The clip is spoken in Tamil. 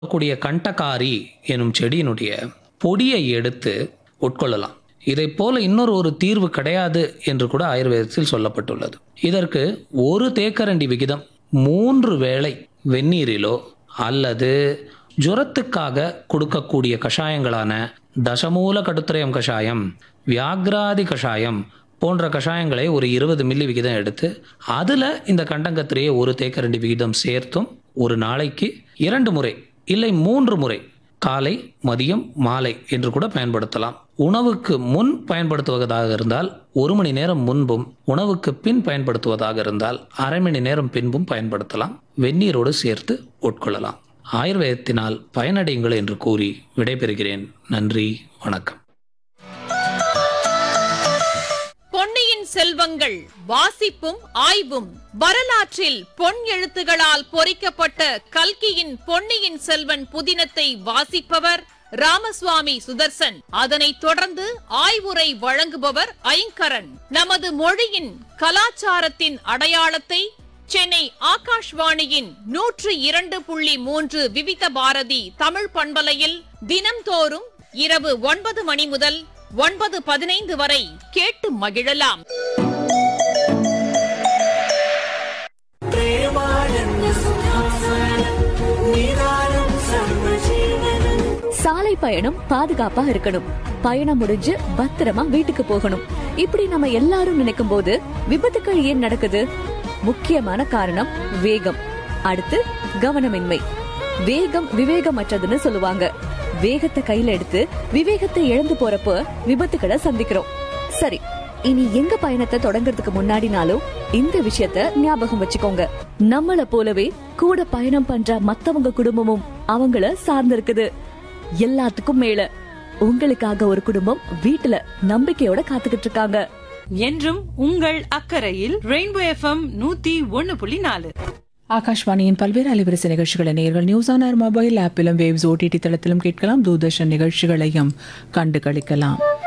கூடிய கண்டகாரி எனும் செடியினுடைய பொடியை எடுத்து உட்கொள்ளலாம் இதைப் போல இன்னொரு ஒரு தீர்வு கிடையாது என்று கூட ஆயுர்வேதத்தில் சொல்லப்பட்டுள்ளது இதற்கு ஒரு தேக்கரண்டி விகிதம் மூன்று வேளை வெந்நீரிலோ அல்லது ஜுரத்துக்காக கொடுக்கக்கூடிய கஷாயங்களான தசமூல கடுத்துரயம் கஷாயம் வியாக்ராதி கஷாயம் போன்ற கஷாயங்களை ஒரு இருபது மில்லி விகிதம் எடுத்து அதில் இந்த கண்டங்கத்திரையை ஒரு தேக்கரண்டி விகிதம் சேர்த்தும் ஒரு நாளைக்கு இரண்டு முறை இல்லை மூன்று முறை காலை மதியம் மாலை என்று கூட பயன்படுத்தலாம் உணவுக்கு முன் பயன்படுத்துவதாக இருந்தால் ஒரு மணி நேரம் முன்பும் உணவுக்கு பின் பயன்படுத்துவதாக இருந்தால் அரை மணி நேரம் பின்பும் பயன்படுத்தலாம் வெந்நீரோடு சேர்த்து உட்கொள்ளலாம் ஆயுர்வேதத்தினால் பயனடையுங்கள் என்று கூறி விடைபெறுகிறேன் நன்றி வணக்கம் பொன்னியின் செல்வங்கள் வாசிப்பும் ஆய்வும் வரலாற்றில் பொன் எழுத்துகளால் பொறிக்கப்பட்ட கல்கியின் பொன்னியின் செல்வன் புதினத்தை வாசிப்பவர் ராமசுவாமி சுதர்சன் அதனைத் தொடர்ந்து ஆய்வுரை வழங்குபவர் ஐங்கரன் நமது மொழியின் கலாச்சாரத்தின் அடையாளத்தை சென்னை ஆகாஷ்வாணியின் நூற்று இரண்டு புள்ளி மூன்று விவித பாரதி தமிழ் பண்பலையில் தினம்தோறும் இரவு ஒன்பது மணி முதல் ஒன்பது பதினைந்து வரை கேட்டு மகிழலாம் சாலை பயணம் பாதுகாப்பா இருக்கணும் பயணம் முடிஞ்சு பத்திரமா வீட்டுக்கு போகணும் இப்படி நம்ம எல்லாரும் நினைக்கும் போது விபத்துக்கள் ஏன் நடக்குது முக்கியமான காரணம் வேகம் அடுத்து கவனமின்மை வேகம் விவேகமற்றதுன்னு சொல்லுவாங்க வேகத்தை கையில எடுத்து விவேகத்தை இழந்து போறப்ப விபத்துக்களை சந்திக்கிறோம் சரி இனி எங்க பயணத்தை தொடங்குறதுக்கு முன்னாடினாலும் இந்த விஷயத்த ஞாபகம் வச்சுக்கோங்க நம்மள போலவே கூட பயணம் பண்ற மத்தவங்க குடும்பமும் அவங்கள சார்ந்திருக்குது எல்லாத்துக்கும் மேல உங்களுக்காக ஒரு குடும்பம் வீட்டுல நம்பிக்கையோட காத்துக்கிட்டு இருக்காங்க என்றும் உங்கள் அக்கறையில் ரெயின்போ எஃப்எம் நூத்தி ஒன்னு புள்ளி நாலு ஆகாஷ்வாணியின் பல்வேறு அலைவரிசை நிகழ்ச்சிகளை நேர்கள் நியூஸ் ஆன் ஏர் மொபைல் ஆப்பிலும் வேவ்ஸ் ஓடிடி தளத்திலும் கேட்கலாம் தூர்தர்ஷன் நிகழ்ச்சிகளையும் கண்டு களிக்கலாம்